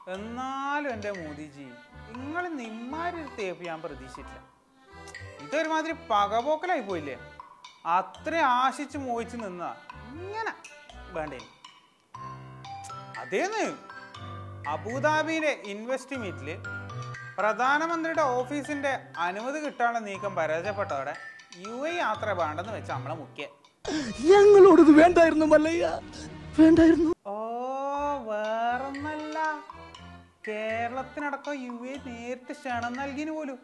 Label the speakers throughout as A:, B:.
A: എന്നാലും എൻ്റെ മോദിജി നിങ്ങൾ നിമ്മാരി ഒരു തേപ്പ് ഞാൻ പ്രതീക്ഷിച്ചിട്ടില്ല ഇതൊരുമാതിരി പകപോക്കലായി പോയില്ലേ അത്രയും ആശിച്ച് മോഹിച്ച് നിന്നാ ഇങ്ങനെ വേണ്ടേ അതേന്ന് അബുദാബിയിലെ ഇൻവെസ്റ്റ് മീറ്റില് പ്രധാനമന്ത്രിയുടെ ഓഫീസിന്റെ അനുമതി കിട്ടാനുള്ള നീക്കം പരാജയപ്പെട്ടതോടെ യു എ യാത്ര വേണ്ടെന്ന് വെച്ച് നമ്മളെ മുഖ്യ
B: ഞങ്ങളോടത് വേണ്ടായിരുന്നു മല്ലയ്യ വേണ്ടായിരുന്നു
A: ഓ വേറൊന്നല്ല കേരളത്തിനടക്കം യു എ നേരിട്ട് ക്ഷണം നൽകിന് പോലും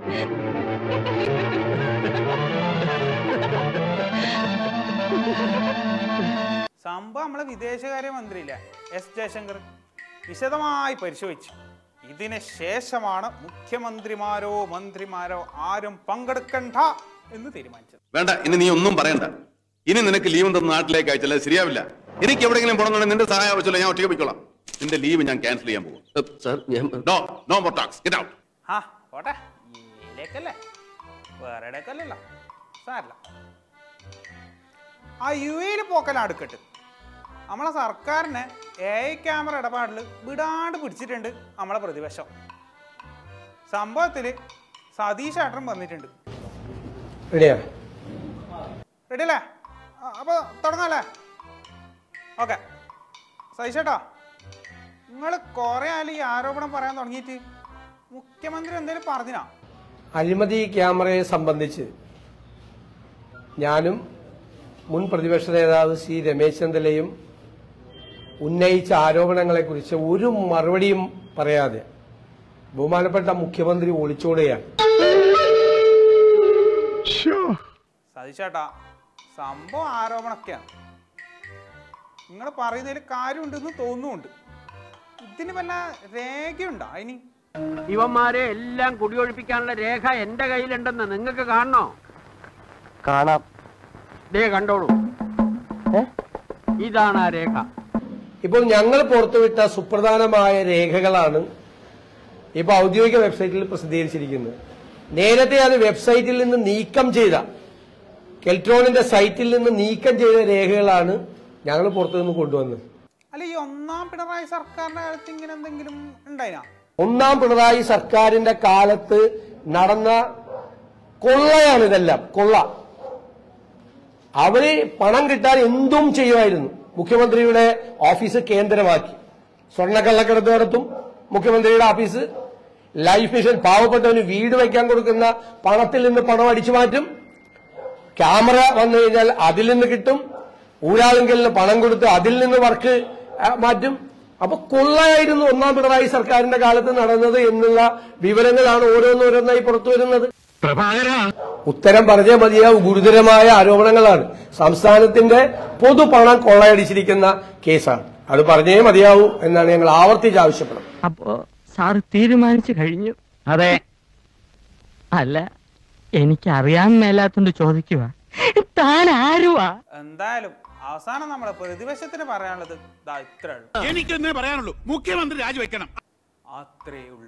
A: സംഭവം നമ്മളെ വിദേശകാര്യ മന്ത്രിയില്ല എസ് ജയശങ്കർ വിശദമായി പരിശോധിച്ചു ഇതിന് ശേഷമാണ് മുഖ്യമന്ത്രിമാരോ മന്ത്രിമാരോ ആരും പങ്കെടുക്കണ്ട എന്ന് തീരുമാനിച്ചത്
C: വേണ്ട ഇനി നീ ഒന്നും പറയണ്ട ഇനി നിനക്ക് ലീവ് തന്ന നാട്ടിലേക്ക് അയച്ചാൽ അത് ശരിയാവില്ല എനിക്ക് എവിടെയെങ്കിലും പോകണമെന്നുണ്ടെങ്കിൽ നിന്റെ സഹായം ആവശ്യമില്ല ഞാൻ ഒറ്റയ്ക്ക് പോയിക്കോളാം നിന്റെ ലീവ് ഞാൻ ക്യാൻസൽ ചെയ്യാൻ പോകും
D: സാർ ഞാൻ
C: no no more tax get out
A: ആ പോട്ടെ ഇതിലേക്കല്ലേ വേറെ ഇടയ്ക്കല്ലല്ലോ സാരല്ല ആ യു എയിൽ പോക്കലാണ് അടുക്കട്ട് നമ്മളെ സർക്കാരിനെ എ ഐ ക്യാമറ ഇടപാടിൽ വിടാണ്ട് പിടിച്ചിട്ടുണ്ട് നമ്മളെ പ്രതിപക്ഷം സംഭവത്തിൽ സതീഷ് ഏട്ടൻ വന്നിട്ടുണ്ട്
E: റെഡിയാ
A: റെഡി അല്ലേ ആ, അപ്പൊ തുടങ്ങാല്ലേ ഓക്കെ സതീഷേട്ടാ നിങ്ങൾ കുറെ ആയാലും ഈ ആരോപണം പറയാൻ തുടങ്ങിയിട്ട് മുഖ്യമന്ത്രി എന്തെങ്കിലും പറഞ്ഞിനാ
E: അഴിമതി ക്യാമറയെ സംബന്ധിച്ച് ഞാനും മുൻ പ്രതിപക്ഷ നേതാവ് സി രമേശ് ചെന്നിത്തലയും ഉന്നയിച്ച ആരോപണങ്ങളെക്കുറിച്ച് ഒരു മറുപടിയും പറയാതെ ബഹുമാനപ്പെട്ട മുഖ്യമന്ത്രി ഒളിച്ചോടുകയാണ്
A: സതീഷേട്ടാ സംഭവം ആരോപണമൊക്കെയാണ് നിങ്ങൾ പറയുന്നതിൽ കാര്യമുണ്ടെന്ന് തോന്നുന്നുണ്ട് ഇതിന് വല്ല രേഖയുണ്ടോ അതിന്
F: ഇവന്മാരെ എല്ലാം കുടിയൊഴിപ്പിക്കാനുള്ള രേഖ എന്റെ കയ്യിലുണ്ടെന്ന് നിങ്ങൾക്ക് കാണണോ
D: കാണാം
F: ദേ കണ്ടോളൂ ഇതാണ് ആ രേഖ
E: ഇപ്പോൾ ഞങ്ങൾ പുറത്തുവിട്ട സുപ്രധാനമായ രേഖകളാണ് ഇപ്പോൾ ഔദ്യോഗിക വെബ്സൈറ്റിൽ പ്രസിദ്ധീകരിച്ചിരിക്കുന്നത് നേരത്തെ അത് വെബ്സൈറ്റിൽ നിന്ന് നീക്കം ചെയ്ത കെൽട്രോണിന്റെ സൈറ്റിൽ നിന്ന് നീക്കം ചെയ്ത രേഖകളാണ് ഞങ്ങൾ പുറത്തു നിന്ന് കൊണ്ടുവന്നത്
A: അല്ല ഈ ഒന്നാം പിണറായി സർക്കാരിന്റെ കാലത്ത് ഇങ്ങനെ എന്തെങ്കിലും ഉണ്ടായിനാ
E: ഒന്നാം പിണറായി സർക്കാരിന്റെ കാലത്ത് നടന്ന കൊള്ളയാണ് ഇതെല്ലാം കൊള്ള അവര് പണം കിട്ടാൻ എന്തും ചെയ്യുമായിരുന്നു മുഖ്യമന്ത്രിയുടെ ഓഫീസ് കേന്ദ്രമാക്കി സ്വർണ്ണക്കള്ളക്കടത്ത് നടത്തും മുഖ്യമന്ത്രിയുടെ ഓഫീസ് ലൈഫ് മിഷൻ പാവപ്പെട്ടവന് വീട് വയ്ക്കാൻ കൊടുക്കുന്ന പണത്തിൽ നിന്ന് പണം അടിച്ചു മാറ്റും ക്യാമറ വന്നു കഴിഞ്ഞാൽ അതിൽ നിന്ന് കിട്ടും ഊരാളുങ്കലിന് പണം കൊടുത്ത് അതിൽ നിന്ന് വർക്ക് ആ, മാറ്റും അപ്പൊ കൊള്ളയായിരുന്നു ഒന്നാം പിണറായി സർക്കാരിന്റെ കാലത്ത് നടന്നത് എന്നുള്ള വിവരങ്ങളാണ് ഓരോന്നോരോന്നായി പുറത്തു വരുന്നത് ഉത്തരം പറഞ്ഞേ മതിയാവും ഗുരുതരമായ ആരോപണങ്ങളാണ് സംസ്ഥാനത്തിന്റെ പൊതുപണം കൊള്ളയടിച്ചിരിക്കുന്ന കേസാണ് അത് പറഞ്ഞേ മതിയാവൂ എന്നാണ് ഞങ്ങൾ ആവർത്തിച്ച് ആവശ്യപ്പെടുന്നത്
G: അപ്പോ സാറ് തീരുമാനിച്ചു കഴിഞ്ഞു
F: അതെ
G: അല്ല എനിക്ക് അറിയാൻ മേലാത്തോണ്ട് ചോദിക്കുക താൻ ആരുവാ
A: എന്തായാലും അവസാനം നമ്മുടെ പ്രതിപക്ഷത്തിന് പറയാനുള്ളത് ദാ ഇത്രേ ഉള്ളൂ
B: എനിക്കെന്നേ പറയാനുള്ളൂ മുഖ്യമന്ത്രി രാജിവെക്കണം
A: അത്രേ ഉള്ളൂ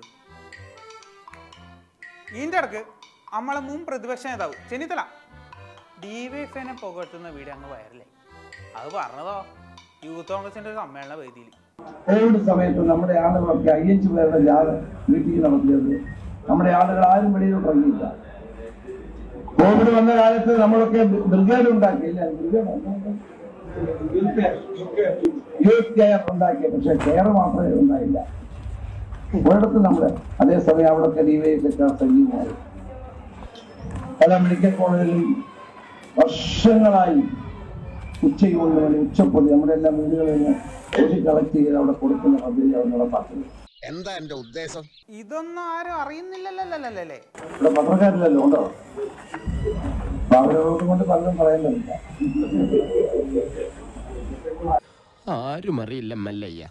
A: ഇതിന്റെ ഇടക്ക് നമ്മളെ മുൻ പ്രതിപക്ഷ നേതാവ് ചെന്നിത്തല ഡിവൈഫൈനെ പുകഴ്ത്തുന്ന വീഡിയോ അങ്ങ് വയറിലായി അത് പറഞ്ഞതോ യൂത്ത് കോൺഗ്രസിന്റെ ഒരു സമ്മേളന വേദിയിൽ
H: കോവിഡ് സമയത്ത് നമ്മുടെ ആളുകളൊക്കെ അയ്യഞ്ച് പേരുടെ ജാഥ വീട്ടിൽ നടത്തിയത് നമ്മുടെ ആളുകൾ ആരും വെളിയിലോട്ട് ഇറങ്ങിയില്ല കോവിഡ് വന്ന കാലത്ത് നമ്മളൊക്കെ ബ്രിഗേഡ് ഉണ്ടാക്കിയില്ല യൂത്ത് കെയർ ഉണ്ടാക്കിയ പക്ഷെ കെയർ മാത്രമേ ഉണ്ടായില്ല ഒരിടത്ത് നമ്മള് അതേസമയം അവിടുത്തെ ഡിവൈഎസ്ഒക്കെ സജീവമായി പല മെഡിക്കൽ കോളേജിലും വർഷങ്ങളായി ഉച്ചയൂണിന് ഉച്ചപ്പൊതി നമ്മുടെ എല്ലാ വീടുകളിൽ നിന്ന് ഒരു കളക്ട് ചെയ്ത് അവിടെ കൊടുക്കുന്ന പദ്ധതി അവർ നടപ്പാക്കുന്നത്
I: എന്താ എന്റെ ഉദ്ദേശം
A: ഇതൊന്നും ആരും അറിയുന്നില്ലല്ലേ
H: ഇവിടെ പത്രക്കാരില്ലല്ലോ ഉണ്ടോ അപ്പൊ അവരോട് കൊണ്ട് പലതും പറയുന്നില്ല
D: ആരും അറിയില്ല മല്ലയ്യ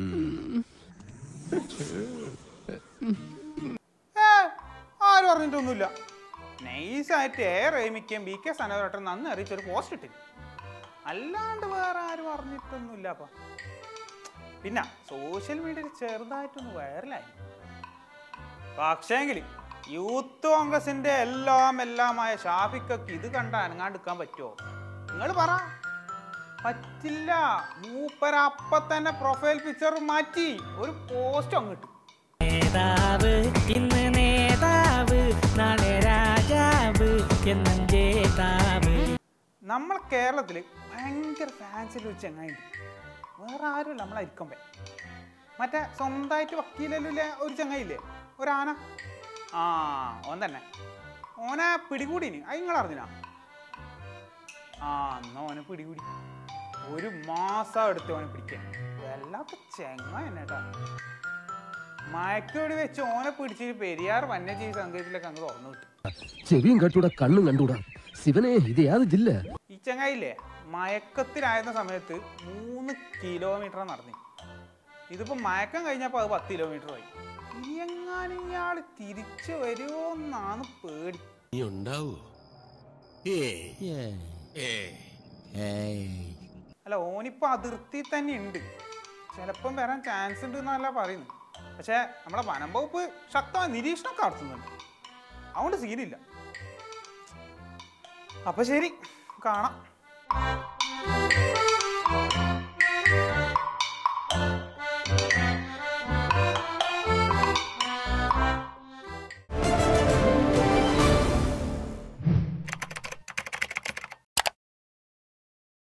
A: ഏ ആരും അറിഞ്ഞിട്ടൊന്നുമില്ല നൈസായിട്ട് എ റേമിക്കും ബി കെ സനോരട്ടൻ നന്ദി അറിയിച്ചൊരു പോസ്റ്റ് ഇട്ടില്ല അല്ലാണ്ട് വേറെ ആരും അറിഞ്ഞിട്ടൊന്നുമില്ല അപ്പൊ പിന്നെ സോഷ്യൽ മീഡിയയിൽ ചെറുതായിട്ടൊന്ന് വൈറലായി പക്ഷേങ്കിൽ യൂത്ത് കോൺഗ്രസിന്റെ എല്ലാം എല്ലാമായ ഷാഫിക്കൊക്കെ ഇത് കണ്ട അനങ്ങാണ്ടിരിക്കാൻ പറ്റുമോ നിങ്ങൾ പറ പറ്റില്ല മൂപ്പര അപ്പ തന്നെ പ്രൊഫൈൽ പിക്ചർ മാറ്റി ഒരു പോസ്റ്റ് അങ്ങോട്ട്
I: നേതാവ് ഇന്ന് നേതാവ് നാളെ രാജാവ് എന്നും ജേതാവ്
A: നമ്മൾ കേരളത്തിൽ ഭയങ്കര ഫാൻസിൽ ഒരു ചങ്ങായിണ്ട് വേറെ ആരുമില്ല നമ്മളെ ഇരിക്കുമ്പേ മറ്റേ സ്വന്തമായിട്ട് വക്കീലല്ലേ ഒരു ചങ്ങായില്ലേ ഒരാന ആ ഓൻ തന്നെ ഓനെ പിടികൂടിന് അത് നിങ്ങൾ അറിഞ്ഞിനാ ആ എന്നാ ഓനെ പിടികൂടി ഒരു മാസം എടുത്ത് ഓനെ പിടിക്കാൻ വല്ലാത്ത ചെങ്ങ എന്നേട്ടാ മയക്കോടി വെച്ച് ഓനെ പിടിച്ചിട്ട് പെരിയാർ വന്യജീവി സങ്കേതത്തിലേക്ക് അങ്ങ് തുറന്നു വിട്ടു
D: ചെവിയും കട്ടൂടാ കണ്ണും കണ്ടൂടാ ശിവനെ ഇത് യാത് ജില്ല
A: ഈ ചങ്ങായില്ലേ മയക്കത്തിലായിരുന്ന സമയത്ത് മൂന്ന് കിലോമീറ്റർ നടന്നു ഇതിപ്പോ മയക്കം കഴിഞ്ഞപ്പോ അത് പത്ത് കിലോമീറ്റർ ആയി ഇനി എങ്ങാനും ഇയാള് തിരിച്ചു വരുമോ എന്നാണ് പേടി
B: നീ ഉണ്ടാവോ
A: അല്ല ഓനിപ്പോ അതിർത്തി തന്നെ ഉണ്ട് ചിലപ്പം വരാൻ ചാൻസ് ഉണ്ട് എന്നല്ല പറയുന്നു പക്ഷെ നമ്മളെ വനം വകുപ്പ് ശക്തമായ നിരീക്ഷണം നടത്തുന്നുണ്ട് അതുകൊണ്ട് സീനില്ല അപ്പൊ ശരി കാണാം